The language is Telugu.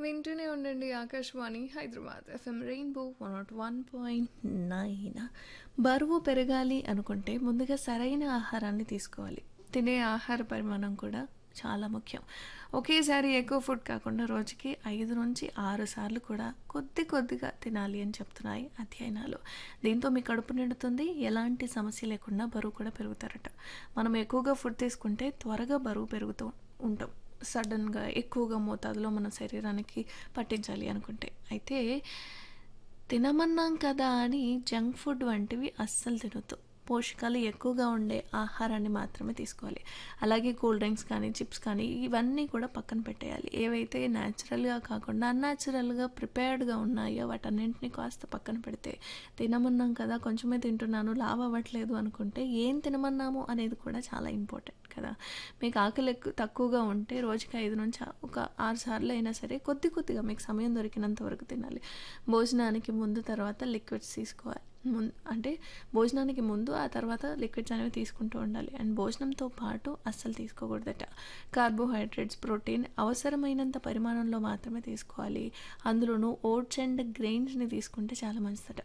వింటూనే ఉండండి Akashvani Hyderabad FM rainbow one naught one point nine బరువు పెరగాలి అనుకుంటే ముందుగా సరైన ఆహారాన్ని తీసుకోవాలి తినే ఆహార పరిమాణం కూడా చాలా ముఖ్యం ఒకేసారి ఎక్కువ ఫుడ్ కాకుండా రోజుకి ఐదు నుంచి ఆరు సార్లు కూడా కొద్ది కొద్దిగా తినాలి అని చెప్తున్నాయి అధ్యయనాలు దీంతో మీ కడుపు నిండుతుంది ఎలాంటి సమస్య లేకుండా బరువు కూడా పెరుగుతారట మనం ఎక్కువగా ఫుడ్ తీసుకుంటే త్వరగా బరువు పెరుగుతూ ఉంటాం సడన్గా ఎక్కువగా మోతాదులో మన శరీరానికి పట్టించాలి అనుకుంటే అయితే తినమన్నాం కదా అని జంక్ ఫుడ్ వంటివి అస్సలు తినొద్దు పోషకాలు ఎక్కువగా ఉండే ఆహారాన్ని మాత్రమే తీసుకోవాలి అలాగే కూల్ డ్రింక్స్ కానీ చిప్స్ కానీ ఇవన్నీ కూడా పక్కన పెట్టేయాలి ఏవైతే న్యాచురల్గా కాకుండా అన్యాచురల్గా ప్రిపేర్డ్గా ఉన్నాయో వాటన్నింటినీ కాస్త పక్కన పెడితే తినమన్నాం కదా కొంచెమే తింటున్నాను లావ్ అవ్వట్లేదు అనుకుంటే ఏం తినమన్నాము అనేది కూడా చాలా ఇంపార్టెంట్ కదా మీకు ఆకలి ఎక్కువ తక్కువగా ఉంటే రోజుకి ఐదు నుంచి ఒక ఆరు సార్లు అయినా సరే కొద్ది కొద్దిగా మీకు సమయం దొరికినంత వరకు తినాలి భోజనానికి ముందు తర్వాత లిక్విడ్స్ తీసుకోవాలి ముందు అంటే భోజనానికి ముందు ఆ తర్వాత లిక్విడ్స్ అనేవి తీసుకుంటూ ఉండాలి అండ్ భోజనంతో పాటు అస్సలు తీసుకోకూడదట కార్బోహైడ్రేట్స్ ప్రోటీన్ అవసరమైనంత పరిమాణంలో మాత్రమే తీసుకోవాలి అందులోనూ ఓట్స్ అండ్ గ్రెయిన్స్ని తీసుకుంటే చాలా మంచిదట